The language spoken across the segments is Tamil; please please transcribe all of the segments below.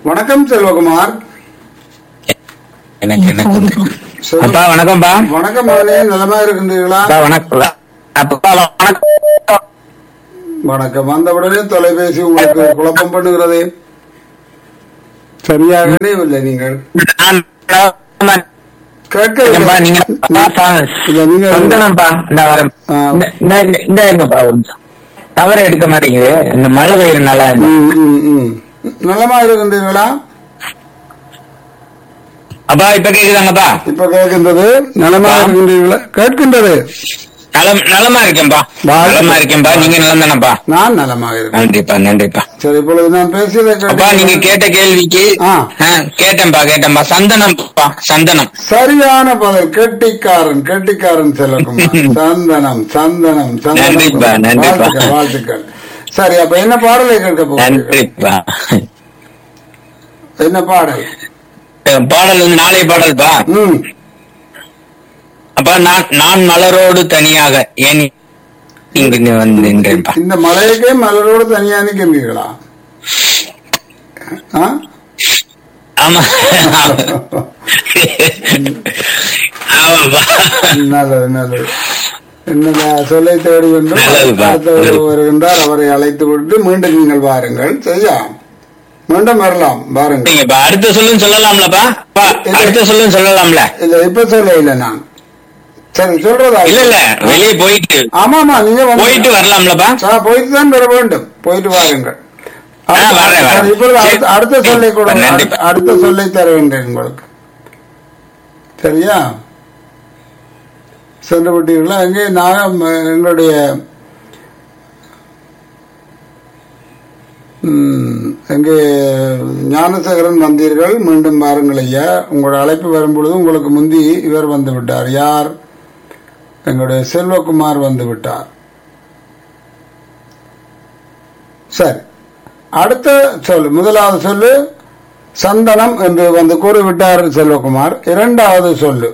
வணக்கம் செல்வகுமார் எனக்கு எனக்கு வந்து. செல்வ- அப்பா வணக்கம்ப்பா வணக்கம் மகனே நலமா இருக்கின்றீர்களா அப்பா வணக்கம் அப்பா வணக்கம் வணக்கம் வந்தவுடனே தொலைபேசி உங்களுக்கு குழப்பம் பண்ணுகிறது சரியாக இல்லை நீங்கள் நான் நலமா இருக்கேன்பா. நீங்க கேட்க இல்ல நீங்க சந்தனம்ப்பா இந்த வரேன் ஆ. இந்த- இந்த இந்த இருங்கப்பா ஒரு நிமிஷம் தவற எடுக்க மாட்டேங்குது இந்த மழை பெய்யறதுனால ம், ம், ம். நலமா இருக்கின்றீர்களா அப்பா இப்ப கேக்குதாங்கப்பா இப்ப கேட்கின்றது நலமா இருக்கின்றீர்களா கேட்கின்றது நலம் நலமா இருக்கேன்பா வாழ்த்துக்கள். நலமா இருக்கேன்பா நீங்க நலம் தானப்பா நான் நலமாக இருக்கேன் நன்றிப்பா நன்றிப்பா சரி இப்பொழுது நான் பேசியதை அப்பா நீங்க கேட்டீங்களா? கேட்ட கேள்விக்கு ஆ. ஆ, கேட்டேன்பா கேட்டேன்பா சந்தனம்ப்பா சந்தனம் சரியான பதில் கெட்டிக்காரன் கெட்டிக்காரன் செல்லக்குமார் சந்தனம் சந்தனம் சந்தனம் நன்றிப்பா, நன்றிப்பா. வாழ்த்துக்கள், வாழ்த்துக்கள் சரி அப்ப என்ன பாடலை கேட்க போகிறீர்கள் நன்றிப்பா என்ன பாடல் பாடல் வந்து நாளைய பாடல்பா ம் அப்ப நான் நான் மலரோடு தனியாக ஏன் இங்கு வந்து நின்றேன்பா இந்த மலையக்கே மலரோடு தனியா நிற்கின்றீர்களா ஆ? ஆமா ஆமாப்பா நல்லது நல்லது என்னடா சொல்லை தேடி வேண்டும் நல்லதுப்பா. அடுத்தவர் வருகின்றார் அவரை அழைத்து விட்டு மீண்டும் நீங்கள் வாருங்கள் சரியா மீண்டும் வரலாம் வாருங்கள் நீங்கப்பா அடுத்த சொல்லுன்னு சொல்லலாம்லப்பா அப்பா, அடுத்த சொல்லுன்னு சொல்லலாம்ல இல்ல இப்ப சொல்ல இல்ல நான் சரி சொல்றதா இல்ல இல்ல வெளியே போயிட்டு ஆமா ஆமா நீங்க வந்து- போயிட்டு வரலாம்லப்பா ஆ, போயிட்டு தான் வர வேண்டும் போயிட்டு வாருங்கள் ஆ, வரேன், வரேன். சரி, இப்பொழுது அடுத்த- அடுத்த சொல்லை கூட நன்றி. அடுத்த- அடுத்த சொல்லை தருகின்றேன் உங்களுக்கு சரியா சென்று விட்டீர்களா எங்கே நான் எங்களுடைய ம், எங்கே ஞானசேகரன் வந்தீர்கள் மீண்டும் வாருங்கள் ஐயா உங்களோட அழைப்பு வரும்பொழுது உங்களுக்கு முந்தி இவர் வந்து விட்டார் யார் எங்களுடைய செல்வகுமார் வந்து விட்டார் சரி அடுத்த சொல் முதலாவது சொல்லு சந்தனம் என்று வந்து கூறிவிட்டார் செல்வகுமார் இரண்டாவது சொல்லு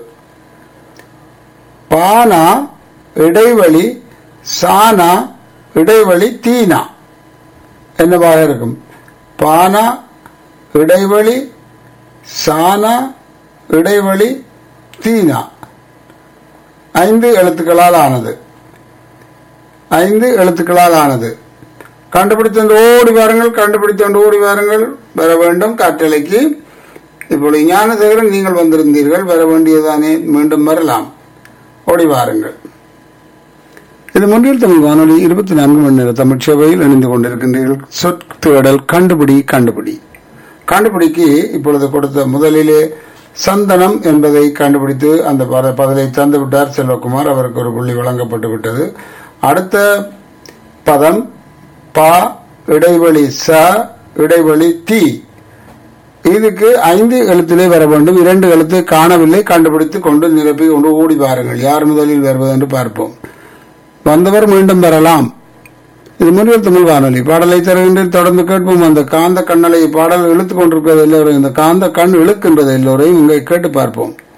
பானா இடைவெளி சானா இடைவெளி தீனா என்னவாக இருக்கும் பானா இடைவெளி சானா இடைவெளி தீனா ஐந்து எழுத்துக்களால் ஆனது ஐந்து எழுத்துக்களால் ஆனது கண்டுபிடித்தோண்டு ஓடி வாருங்கள் கண்டுபிடித்தோண்டு ஓடி வாருங்கள் வர வேண்டும் காற்றலைக்கு இப்பொழுது ஞானசேகரன் நீங்கள் வந்திருந்தீர்கள் வர வேண்டியதானே மீண்டும் வரலாம் ஓடி வாருங்கள் இது முன்னில் தமிழ் வானொலி இருபத்தி நான்கு மணி நேர தமிழ் சேவையில் இணைந்து கொண்டிருக்கின்றீர்கள் சொற்தேடல் கண்டுபிடி கண்டுபிடி கண்டுபிடிக்கு இப்பொழுது கொடுத்த முதலிலே சந்தனம் என்பதை கண்டுபிடித்து அந்த பத- பதிலை தந்து விட்டார் செல்வகுமார் அவருக்கு ஒரு புள்ளி வழங்கப்பட்டு விட்டது அடுத்த பதம் பா இடைவெளி ச இடைவெளி தி இதுக்கு ஐந்து எழுத்திலே வர வேண்டும் இரண்டு எழுத்து காணவில்லை கண்டுபிடித்து கொண்டு நிரப்பி கொண்டு ஓடி பாருங்கள் யார் முதலில் வருவது என்று பார்ப்போம் வந்தவர் மீண்டும் வரலாம் இது முன்னில் தமிழ் வானொலி பாடலை தருகின்றேன் தொடர்ந்து கேட்போம் அந்த காந்த கண்ணலை பாடல் இழுத்துக் கொண்டிருக்கிறது எல்லோரும் இந்த காந்த கண் இழுக்கின்றது எல்லோரையும் இங்கே கேட்டு பார்ப்போம்